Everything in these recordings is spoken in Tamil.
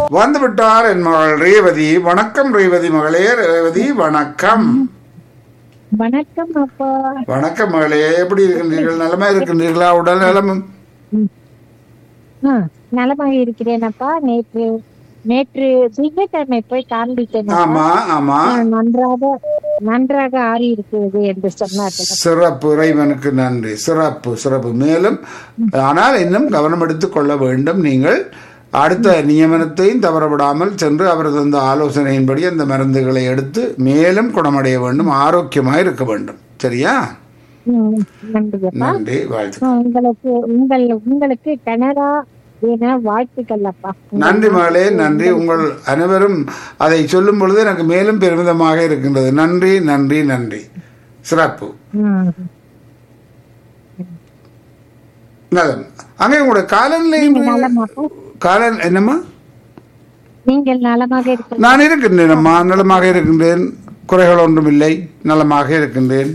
வந்து விட்டார் என் மகள் ரேவதி வணக்கம் ரேவதி மகளே ரேவதி வணக்கம் வணக்கம் அப்பா வணக்கம் மகளே எப்படி இருக்கின்றீர்கள் நலமா இருக்கின்றீர்களா உடல் நலமும் ஆ, நலமாக இருக்கிறேன் அப்பா நேற்று நேற்று திங்கட்கிழமை போய் காண்பித்தேன் அப்பா. ஆமா ஆமா ஆ, நன்றாக நன்றாக ஆறி இருக்கிறது என்று சொன்னார்கள் சிறப்பு இறைவனுக்கு நன்றி சிறப்பு சிறப்பு மேலும் ஆனால் இன்னும் கவனம் எடுத்துக் கொள்ள வேண்டும் நீங்கள் அடுத்த நியமனத்தையும் தவறவிடாமல் சென்று அவர் தந்த ஆலோசனையின்படி அந்த மருந்துகளை எடுத்து மேலும் குணமடைய வேண்டும் ஆரோக்கியமாக இருக்க வேண்டும் சரியா ம், நன்றி அப்பா நன்றி வாழ்த்து ஆ, உங்களுக்கு உங்கள் உங்களுக்கு கனடா என வாழ்த்துக்கள் அப்பா நன்றி மகளே நன்றி உங்கள் அனைவரும் அதை சொல்லும் பொழுது எனக்கு மேலும் பெருமிதமாக இருக்கின்றது நன்றி நன்றி நன்றி சிறப்பு ம். நலம் அங்கே உங்களுடைய காலநிலை நலமா அப்பா? கால என்னம்மா நீங்கள் நலமாக இருக்க நான் இருக்கின்றேன் அம்மா நலமாக இருக்கின்றேன் குறைகள் ஒன்றும் இல்லை நலமாக இருக்கின்றேன்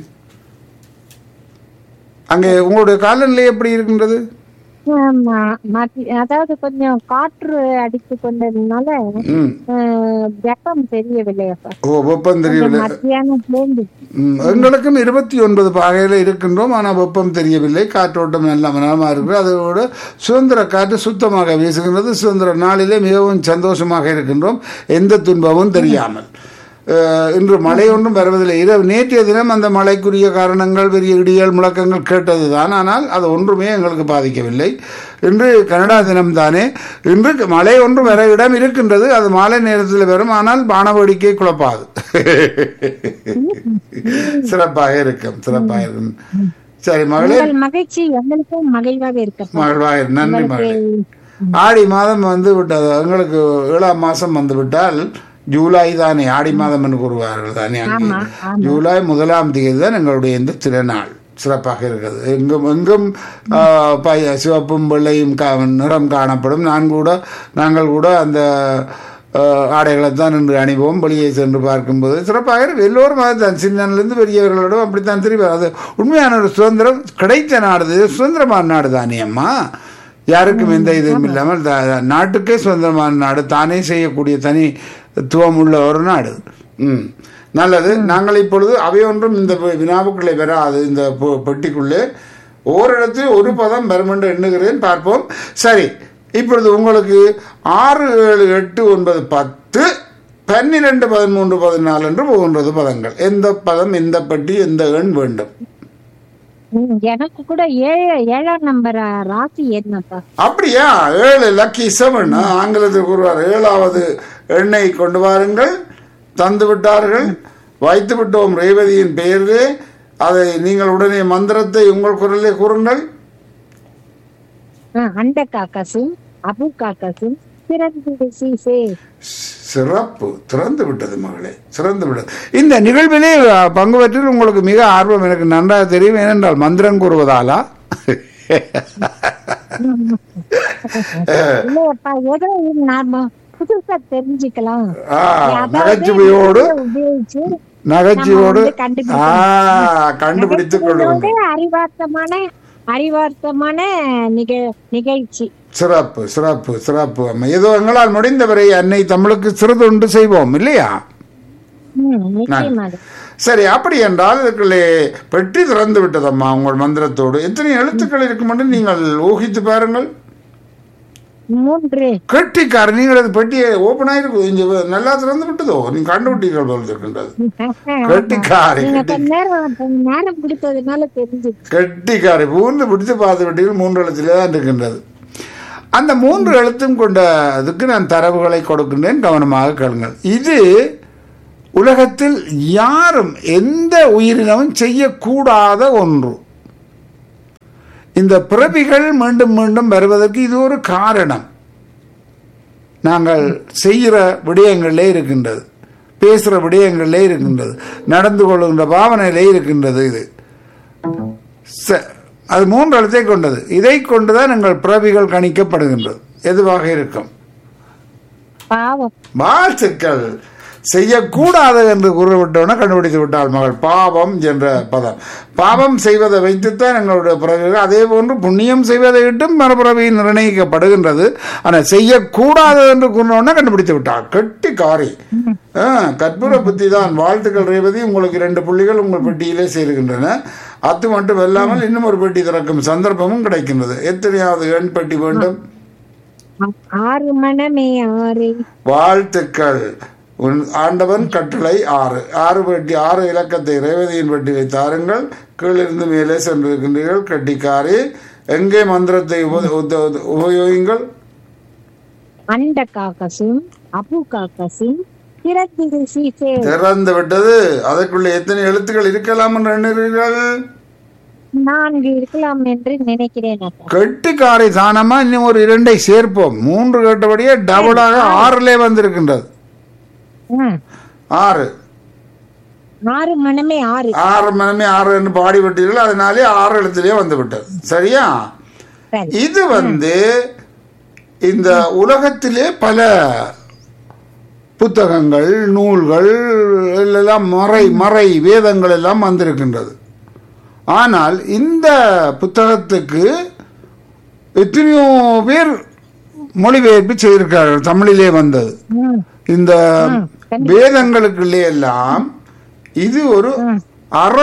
அங்கே உங்களுடைய காலநிலை எப்படி இருக்கின்றது ஆமா, மதி- அதாவது கொஞ்சம் காற்று அடித்து கொண்டதுனால ம் ஆஹ், வெப்பம் தெரியவில்லை அப்பா ஓ வெப்பம் தெரியவில்லை மத்தியானம் சேர்ந்து ம், எங்களுக்கும் இருபத்தி ஒன்பது பாகையில் இருக்கின்றோம் ஆனால் வெப்பம் தெரியவில்லை காற்றோட்டம் எல்லாம் நலமாக இருக்கிறது அதோடு சுதந்திர காற்று சுத்தமாக வீசுகின்றது சுதந்திர நாளிலே மிகவும் சந்தோஷமாக இருக்கின்றோம் எந்த துன்பமும் தெரியாமல் அஹ், இன்று மழை ஒன்றும் வருவதில்லை இரவு நேற்றைய தினம் அந்த மழைக்குரிய காரணங்கள் பெரிய இடிகள் முழக்கங்கள் கேட்டதுதான் ஆனால் அது ஒன்றுமே எங்களுக்கு பாதிக்கவில்லை இன்று கனடா தினம்தானே இன்று மழை ஒன்று வர இடம் இருக்கின்றது அது மாலை நேரத்தில் வரும் ஆனால் வானவேடிக்கை குழப்பாது சிறப்பாக இருக்கும் சிறப்பாக இருக்கும் சரி மகளே உங்கள் மகிழ்ச்சி எங்களுக்கும் மகிழ்வாக இருக்கப்பா மகிழ்வாக இரு. நன்றி மகளே ஆடி மாதம் வந்து விட்டது எங்களுக்கு ஏழாம் மாசம் வந்து விட்டால் ஜூலை தானே ஆடி மாதம் என்று கூறுவார்கள் தானே அங்கே ஆமா, ஆமா. ஜூலை முதலாம் தேதி தான் எங்களுடைய இந்த திருநாள் சிறப்பாக இருக்கிறது எங்கும் எங்கும் ஆ, பய சிவப்பும் வெள்ளையும் கா நிறம் காணப்படும் நான் கூட நாங்கள் கூட அந்த ஆ, ஆடைகளை தான் நின்று அணிவோம் வெளியே சென்று பார்க்கும்போது சிறப்பாக இருக்கு எல்லோரும் அதுதான் சின்னன்லேருந்து பெரியவர்களோடும் அப்படித்தான் திரும்பி அது உண்மையான ஒரு சுதந்திரம் கிடைத்த நாடு இது சுதந்திரமான நாடு தானே அம்மா யாருக்கும் எந்த இதுவும் இல்லாமல் த- த- நாட்டுக்கே சுதந்திரமான நாடு தானே செய்யக்கூடிய தனித்துவம் உள்ள ஒரு நாடு ம் நல்லது நாங்கள் இப்பொழுது அவை ஒன்றும் இந்த வி- வினாவுக்குள்ளே வராது இந்த பொ- பெட்டிக்குள்ளே ஓரிடத்தில் ஒரு பதம் வரும் என்று எண்ணுகிறேன் பார்ப்போம் சரி இப்பொழுது உங்களுக்கு ஆறு ஏழு எட்டு ஒன்பது பத்து பன்னிரெண்டு பதிமூன்று பதினாலு என்று போகின்றது பதங்கள் எந்த பதம் எந்த பெட்டி எந்த எண் வேண்டும் ம், எனக்கு கூட ஏழு ஏழாம் நம்பர் ஆ, ராசி என்னப்பா அப்படியா ஏழு லக்கி செவன் ஆங்கிலத்தில் கூறுவார் ஏழாவது எண்ணை கொண்டு வாருங்கள் தந்து விட்டார்கள் வைத்து விட்டோம் ரேவதியின் பெயரிலே அதை நீங்கள் உடனே மந்திரத்தை உங்கள் குரலிலே கூறுங்கள் ஆ, அண்ட காக்காசும் அபு காக்காசும் சிறந்து சீசே சிறப்பு திறந்து விட்டது மகளே சிறந்து விட்டது இந்த நிகழ்விலே அஹ், பங்கு பெற்றில் உங்களுக்கு மிக ஆர்வம் எனக்கு நன்றாக தெரியும் ஏனென்றால் மந்திரம் கூறுவதாலா இல்லையப்பா ஏதோ இது நாம புதுசா தெரிஞ்சுக்கலாம் ஆ, அதாவது நகைச்சுவையோடு இதை உபயோகிச்சு நகைச்சுவையோடு நம்ம வந்து கண்டுபிடிக்கணும். ஆ கண்டுபிடித்துக் கொள்ளுங்கள் நகைச்சுவையோடு அறிவார்த்தமான அறிவார்த்தமான நிக நிகழ்ச்சி சிறப்பு சிறப்பு சிறப்பு அம்மா ஏதோ எங்களால் முடிந்தவரை அன்னை தமிழுக்கு சிறுதொண்டு செய்வோம் இல்லையா ம், நிச்சயமாக சரி அப்படி என்றால் இதுக்குள்ளே பெட்டி திறந்து விட்டதம்மா உங்கள் மந்திரத்தோடு எத்தனை எழுத்துக்கள் இருக்கும் என்று நீங்கள் ஊகித்து பாருங்கள் மூன்று கெட்டிக்கார நீங்கள் அது பெட்டியை ஓப்பன் ஆயிருக்கு இங்க நல்லா திறந்து விட்டதோ நீங்க கண்டுபிட்டீர்கள் போல இருக்கின்றது கெட்டிக்காரி நீங்க கெட்டி கொஞ்ச நேரம் கொஞ்ச நேரம் பிடித்ததுனால தெரிஞ்சு கெட்டிக்காரி பூந்து பிடித்து பார்த்து விட்டீர்கள் மூன்று எழுத்திலே தான் இருக்கின்றது அந்த மூன்று எழுத்தும் கொண்ட அதுக்கு நான் தரவுகளை கொடுக்கின்றேன் கவனமாக கேளுங்கள் இது உலகத்தில் யாரும் எந்த உயிரினமும் செய்யக்கூடாத ஒன்று இந்த பிறவிகள் மீண்டும் மீண்டும் வருவதற்கு இது ஒரு காரணம் நாங்கள் செய்கிற விடயங்களிலே இருக்கின்றது பேசுகிற விடயங்களிலே இருக்கின்றது நடந்து கொள்கின்ற பாவனையிலே இருக்கின்றது இது ச- அது மூன்று எழுத்தை கொண்டது இதை கொண்டுதான் எங்கள் பிறவிகள் கணிக்கப்படுகின்றது எதுவாக இருக்கும் பாவம் வாழ்த்துக்கள் செய்யக்கூடாது என்று கூறிவிட்டோன்னா கண்டுபிடித்து விட்டாள் மகள் பாவம் என்ற பதம் பாவம் செய்வதை வைத்துத்தான் எங்களுடைய பிறகு அதே போன்று புண்ணியம் செய்வதை விட்டும் மறுபிறவி நிர்ணயிக்கப்படுகின்றது ஆனால் செய்யக்கூடாது என்று கூறினோன்னா கண்டுபிடித்து விட்டாள் கெட்டி காரி ஆ, கற்பூர புத்தி தான் வாழ்த்துக்கள் ரேவதி உங்களுக்கு இரண்டு புள்ளிகள் உங்கள் பெட்டியிலே சேருகின்றன அது மட்டும் இல்லாமல் இன்னும் ஒரு பெட்டி திறக்கும் சந்தர்ப்பமும் கிடைக்கின்றது எத்தனையாவது எண் பெட்டி வேண்டும் ஆ- ஆறு மனமே ஆறு வாழ்த்துக்கள் உன் ஆண்டவன் கட்டளை ஆறு ஆறு பெட்டி ஆறு இலக்கத்தை ரேவதியின் பெட்டியை தாருங்கள் கீழிருந்து மேலே சென்றிருக்கின்றீர்கள் கட்டிக்காரி எங்கே மந்திரத்தை உப- உத- உத- உபயோகிங்கள் அண்ட காக்கசும் அபு காக்கசும் திறத்திரு சீசே திறந்து விட்டது அதற்குள்ள எத்தனை எழுத்துக்கள் இருக்கலாம் என்று எண்ணுகிறீர்கள் நான்கு இருக்கலாம் என்று நினைக்கிறேன் அப்பா கெட்டிக்காரை தானமா இன்னும் ஒரு இரண்டை சேர்ப்போம் மூன்று கேட்டபடியே டபுளாக ஆறுலே வந்திருக்கின்றது ம். ஆறு ஆறு மனமே ஆறு ஆறு மணமே ஆறு என்று பாடிவிட்டீர்கள் அதனாலே ஆறு எழுத்திலே வந்து விட்டது சரியா சரி இது வந்து இந்த உலகத்திலே பல புத்தகங்கள் நூல்கள் எல்லாம் மறை மறை வேதங்கள் எல்லாம் வந்திருக்கின்றது ஆனால் இந்த புத்தகத்துக்கு எத்தனையோ பேர் மொழிபெயர்ப்பு செய்திருக்கிறார்கள் தமிழிலே வந்தது ம். இந்த வேதங்களுக்குள்ளே எல்லாம் இது ஒரு அற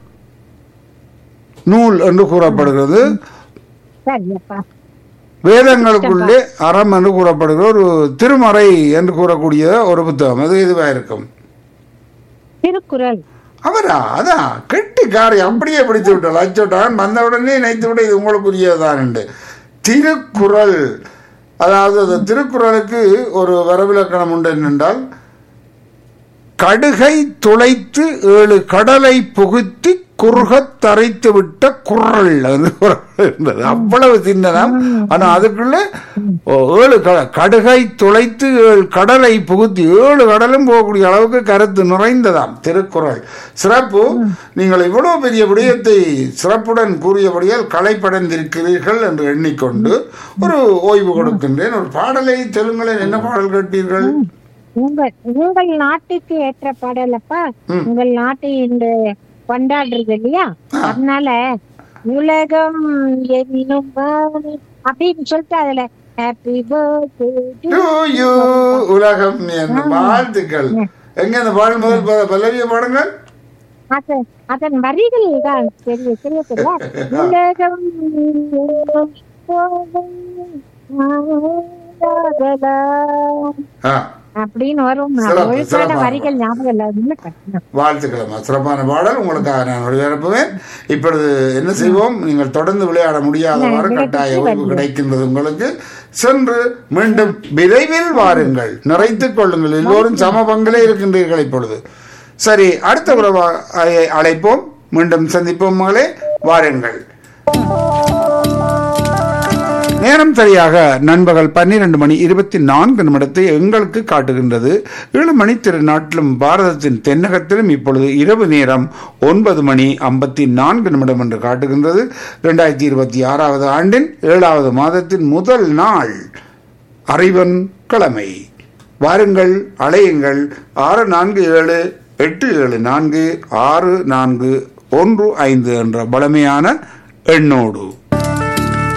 நூல் என்று கூறப்படுகிறது சரி அப்பா வேதங்களுக்குள்ளே அறம் என்று கூறப்படுகிற ஒரு திருமறை என்று கூறக்கூடிய ஒரு புத்தகம் அது இதுவாக இருக்கும் திருக்குறள் அவரா அதான் கெட்டி காரை அப்படியே பிடித்து விட்டாள் அச்சோட்டான் வந்த உடனே நினைத்து விட இது உங்களுக்குரியதான் என்று திருக்குறள் அதாவது அந்த திருக்குறளுக்கு ஒரு வரவிலக்கணம் உண்டு என்னென்றால் கடுகை துளைத்து ஏழு கடலை புகுத்தி குறுகத் தரைத்து விட்ட குரல் அது குறள் இருந்தது அவ்வளவு சின்னதாம் ஆனா அதுக்குள்ள ஓ, ஏழு க- கடுகை துளைத்து ஏழு கடலை புகுத்தி ஏழு கடலும் போகக்கூடிய அளவுக்கு கருத்து நிறைந்ததாம் திருக்குறள் சிறப்பு நீங்கள் இவ்வளவு பெரிய விடயத்தை சிறப்புடன் கூறியபடியால் களைப்படைந்திருக்கிறீர்கள் என்று எண்ணிக்கொண்டு ஒரு ஓய்வு கொடுக்கின்றேன் ஒரு பாடலை சொல்லுங்களேன் என்ன பாடல் கேட்டீர்கள் உங்கள் உங்கள் நாட்டுக்கு ஏற்ற பாடல் அப்பா உங்கள் நாட்டை இன்று கொண்டாடுறது இல்லையா அதனால உலகம் என்னும் வானி அப்படின்னு சொல்லிட்டு அதுல ஹாப்பி பர்த்டே To you, உலகம் என்ன வாழ்த்துக்கள் எங்க அந்த பாடல் முதல் ப- பல்லவிய பாடுங்கள் அதன் அதன் வரிகள் தான் தெரிய தெரிய தெரியல உலகம் என்னும் வானகலாம் ஆ, அப்படின்னு வரும் சிறப்பு, ஒழுக்கான சிறப்பான வரிகள் ஞாபகம் இல்லாததுன்னு கட்டணும் வாழ்த்துக்களம்மா சிறப்பான பாடல் உங்களுக்காக நான் ஒளிபரப்புவேன் இப்பொழுது என்ன செய்வோம் நீங்கள் தொடர்ந்து விளையாட முடியாதவாறு கட்டாய ஓய்வு கிடைக்கின்றது உங்களுக்கு சென்று மீண்டும் விரைவில் வாருங்கள் நிறைத்துக் கொள்ளுங்கள் எல்லோரும் சம பங்கிலே இருக்கின்றீர்கள் இப்பொழுது சரி அடுத்த உறவா அழை- அழைப்போம் மீண்டும் சந்திப்போம் மகளே வாருங்கள் நேரம் சரியாக நண்பகல் பன்னிரண்டு மணி இருபத்தி நான்கு நிமிடத்தை எங்களுக்கு காட்டுகின்றது ஏழு மணி திருநாட்டிலும் பாரதத்தின் தென்னகத்திலும் இப்பொழுது இரவு நேரம் ஒன்பது மணி ஐம்பத்தி நான்கு நிமிடம் என்று காட்டுகின்றது இரண்டாயிரத்தி இருபத்தி ஆறாவது ஆண்டின் ஏழாவது மாதத்தின் முதல் நாள் அறிவன் கிழமை வாருங்கள் அலையுங்கள் ஆறு நான்கு ஏழு எட்டு ஏழு நான்கு ஆறு நான்கு ஒன்று ஐந்து என்ற பழமையான எண்ணோடு